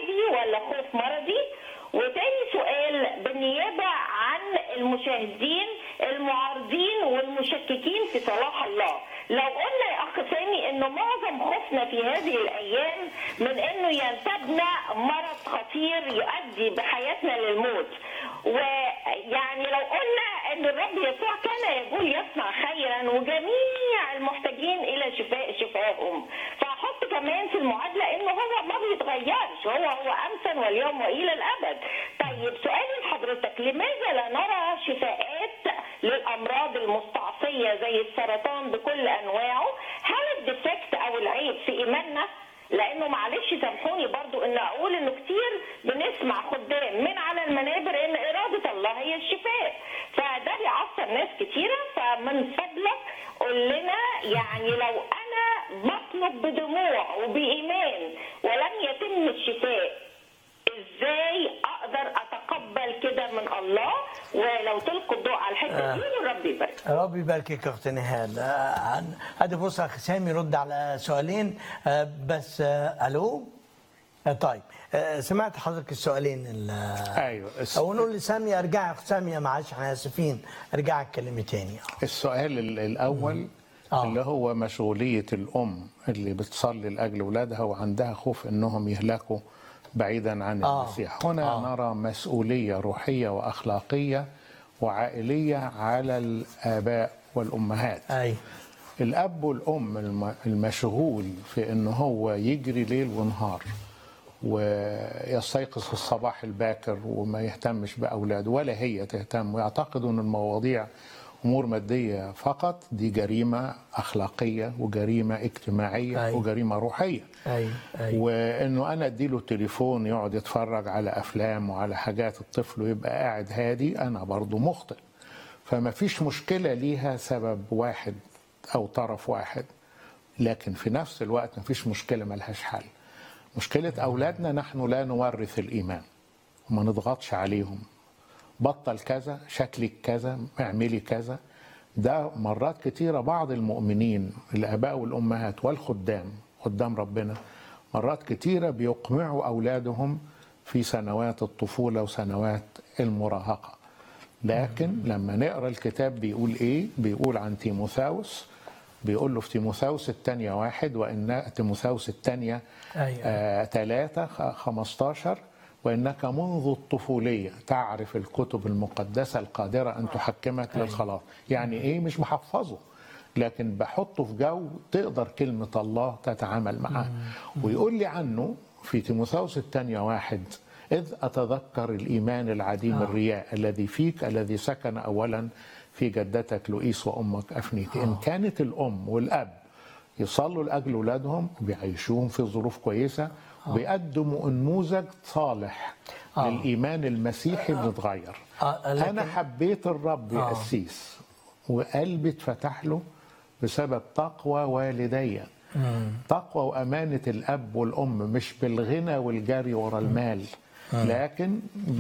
عادي ولا خوف مرضي وتاني سؤال بالنيابة عن المشاهدين المعارضين والمشككين في صلاح الله لو قلنا يا أخ سامي أنه معظم خوفنا في هذه الأيام من أنه ينتابنا مرض خطير يؤدي بحياتنا للموت ويعني لو قلنا أن الرب يسوع كان يقول يصنع خيرا وجميع المحتاجين إلى شفاء شفائهم فأحط كمان في المعادلة أنه هو ما بيتغيرش هو هو أمسا واليوم وإلى الأبد طيب سؤالي لحضرتك لماذا لا نرى شفاءات للأمراض المستعصية زي السرطان بكل أنواعه هل الديفكت أو العيب في إيماننا لانه معلش سامحوني برضو ان اقول انه كتير بنسمع خدام من على المنابر ان اراده الله هي الشفاء فده بيعصر ناس كتيره فمن فضلك قول لنا يعني لو انا بطلب بدموع وبايمان ولم يتم الشفاء ازاي اقدر اتقبل كده من الله ولو تلقوا الضوء على الحته دي والرب يبارك ربي يباركك يا اخت نهال آه، عن- ادي فرصه اخ سامي يرد على سؤالين آه، بس آه، الو آه، طيب آه، سمعت حضرتك السؤالين ال- ايوه الس- او نقول لسامي ارجع يا اخت سامي معلش احنا اسفين ارجع اتكلمي تاني السؤال ال- الاول آه. اللي هو مشغوليه الام اللي بتصلي لاجل اولادها وعندها خوف انهم يهلكوا بعيدا عن آه. المسيح هنا آه. نرى مسؤوليه روحيه واخلاقيه وعائليه على الاباء والامهات اي الاب والام الم- المشغول في ان هو يجري ليل ونهار ويستيقظ في الصباح الباكر وما يهتمش باولاده ولا هي تهتم ويعتقدوا ان المواضيع امور ماديه فقط دي جريمه اخلاقيه وجريمه اجتماعيه أي. وجريمه روحيه اي اي وانه انا اديله التليفون يقعد يتفرج على افلام وعلى حاجات الطفل ويبقى قاعد هادي انا برضو مخطئ فما فيش مشكله ليها سبب واحد او طرف واحد لكن في نفس الوقت ما فيش مشكله ملهاش حل مشكله اولادنا نحن لا نورث الايمان وما نضغطش عليهم بطل كذا شكلك كذا اعملي كذا ده مرات كتيرة بعض المؤمنين الآباء والأمهات والخدام خدام ربنا مرات كتيرة بيقمعوا أولادهم في سنوات الطفولة وسنوات المراهقة لكن لما نقرأ الكتاب بيقول إيه بيقول عن تيموثاوس بيقول له في تيموثاوس الثانية واحد وإن تيموثاوس الثانية أيوة. آه، ثلاثة خ- خمستاشر وإنك منذ الطفولية تعرف الكتب المقدسة القادرة أن تحكمك للخلاص يعني إيه مش محفظه لكن بحطه في جو تقدر كلمة الله تتعامل معاه ويقول لي عنه في تيموثاوس الثانية واحد إذ أتذكر الإيمان العديم الرياء الذي فيك الذي سكن أولا في جدتك لؤيس وأمك أفنيتي إن كانت الأم والأب يصلوا لاجل اولادهم وبيعيشوهم في ظروف كويسه وبيقدموا نموذج صالح آه. للايمان المسيحي بنتغير آه، لكن- انا حبيت الرب آه. يأسيس وقلبي اتفتح له بسبب تقوى والدي تقوى وامانه الاب والام مش بالغنى والجري ورا المال لكن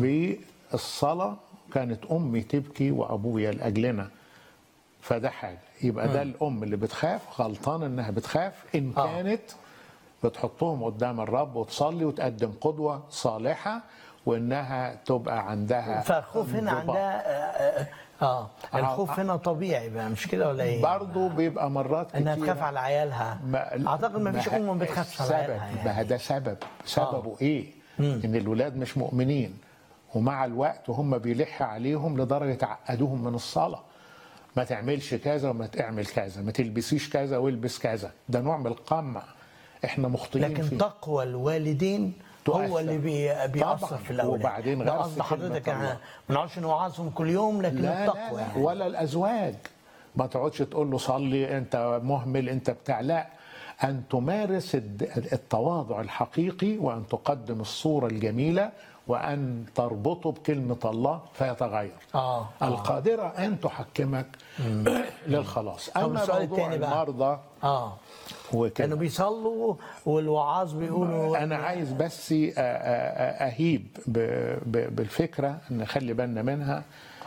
بالصلاه كانت امي تبكي وابويا لاجلنا فده حاجه يبقى ده الام اللي بتخاف غلطان انها بتخاف ان آه. كانت بتحطهم قدام الرب وتصلي وتقدم قدوه صالحه وانها تبقى عندها فالخوف هنا انضباط. عندها اه, آه. الخوف هنا طبيعي بقى مش كده ولا ايه؟ برضه بيبقى مرات انها كتيرة تخاف على عيالها ما- اعتقد ما فيش ما- ام ما بتخافش على السبب عيالها يعني. ما ده سبب سببه ايه ان الولاد مش مؤمنين ومع الوقت هم بيلح عليهم لدرجه عقدوهم من الصلاه ما تعملش كذا وما تعمل كذا ما تلبسيش كذا والبس كذا ده نوع من القمع احنا مخطئين لكن فيه. تقوى الوالدين تؤثر. هو اللي بي بيأثر طبعاً. في الاولاد وبعدين ده غرس قصد حضرتك كلمة احنا الله. ما نقعدش نوعظهم كل يوم لكن لا التقوى لا, لا يعني. ولا الازواج ما تقعدش تقول له صلي انت مهمل انت بتاع لا ان تمارس الد- التواضع الحقيقي وان تقدم الصوره الجميله وان تربطه بكلمه الله فيتغير آه، آه. القادره ان تحكمك للخلاص طب اما السؤال موضوع التاني بقى. المرضى اه وكده كانوا بيصلوا والوعاظ بيقولوا انا عايز بس أ- أ- أ- اهيب ب- ب- بالفكره نخلي بالنا منها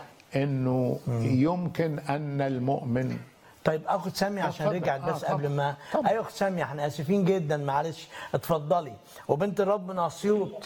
انه يمكن ان المؤمن طيب اخد سامي عشان اتفضل. رجعت آه، بس طبعا. قبل ما طبعا. ايوه اخت سامي احنا اسفين جدا معلش اتفضلي وبنت الرب من اسيوط